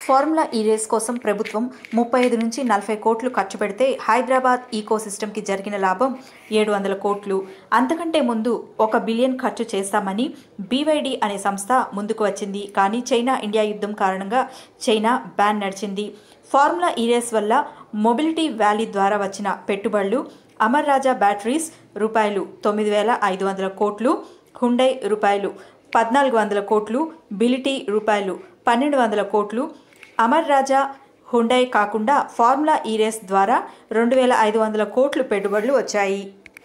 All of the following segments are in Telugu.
ఫార్ములా ఈ రేస్ కోసం ప్రభుత్వం ముప్పై ఐదు నుంచి నలభై కోట్లు ఖర్చు పెడితే హైదరాబాద్ ఈకో సిస్టమ్కి జరిగిన లాభం ఏడు వందల కోట్లు అంతకంటే ముందు ఒక బిలియన్ ఖర్చు చేస్తామని బీవైడి అనే సంస్థ ముందుకు వచ్చింది కానీ చైనా ఇండియా యుద్ధం కారణంగా చైనా బ్యాన్ నడిచింది ఫార్ములా ఈ రేస్ వల్ల మొబిలిటీ వ్యాలీ ద్వారా వచ్చిన పెట్టుబడులు అమర్ రాజా బ్యాటరీస్ రూపాయలు తొమ్మిది వేల ఐదు వందల కోట్లు హుండై రూపాయలు పద్నాలుగు వందల కోట్లు బిలిటీ రూపాయలు పన్నెండు వందల కోట్లు అమర్ రాజా హుండై కాకుండా ఫార్ములా ఈ రేస్ ద్వారా రెండు వేల ఐదు వందల కోట్లు పెట్టుబడులు వచ్చాయి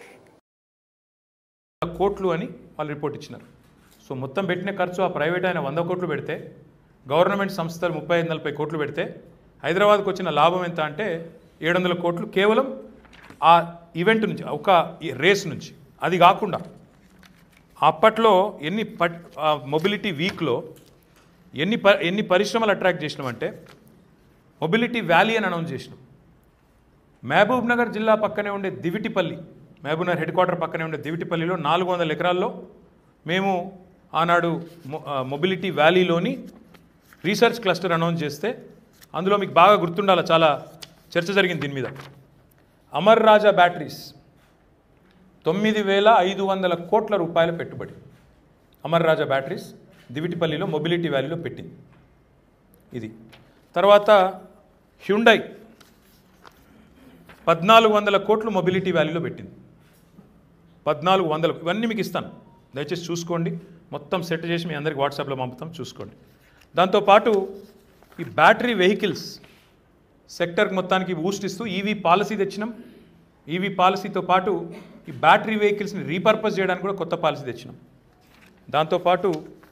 కోట్లు అని వాళ్ళు రిపోర్ట్ ఇచ్చినారు సో మొత్తం పెట్టిన ఖర్చు ఆ ప్రైవేట్ ఆయన వంద కోట్లు పెడితే గవర్నమెంట్ సంస్థలు ముప్పై ఐదు నలభై కోట్లు పెడితే హైదరాబాద్కు వచ్చిన లాభం ఎంత అంటే ఏడు వందల కోట్లు కేవలం ఆ ఈవెంట్ నుంచి ఒక ఈ రేస్ నుంచి అది కాకుండా అప్పట్లో ఎన్ని పట్ మొబిలిటీ వీక్లో ఎన్ని ప ఎన్ని పరిశ్రమలు అట్రాక్ట్ చేసినామంటే మొబిలిటీ వ్యాలీ అని అనౌన్స్ చేసినాం మహబూబ్ నగర్ జిల్లా పక్కనే ఉండే Divitipalli Mahabubnagar head quarter పక్కనే ఉండే దివిటిపల్లిలో నాలుగు వందల ఎకరాల్లో మేము ఆనాడు మొ- ఆ, మొబిలిటీ వ్యాలీలోని రీసెర్చ్ క్లస్టర్ అనౌన్స్ చేస్తే అందులో మీకు బాగా గుర్తుండాలి చాలా చర్చ జరిగింది దీని మీద అమర్ రాజా బ్యాటరీస్ తొమ్మిది వేల ఐదు వందల కోట్ల రూపాయల పెట్టుబడి అమర్ రాజా బ్యాటరీస్ దివిటిపల్లిలో మొబిలిటీ వ్యాలీలో పెట్టింది ఇది తర్వాత హ్యుండై పద్నాలుగు వందల కోట్లు మొబిలిటీ వ్యాలీలో పెట్టింది పద్నాలుగు వందలు ఇవన్నీ మీకు ఇస్తాను దయచేసి చూసుకోండి మొత్తం సెట్ చేసి మీ అందరికి వాట్సాప్లో పంపుతాం చూసుకోండి దాంతోపాటు ఈ బ్యాటరీ వెహికల్స్ సెక్టర్ మొత్తానికి బూస్ట్ ఇస్తూ ఈవీ పాలసీ తెచ్చినాం ఈవీ పాలసీతో పాటు ఈ బ్యాటరీ వెహికల్స్ని రీపర్పస్ చేయడానికి కూడా కొత్త పాలసీ తెచ్చినాం దాంతోపాటు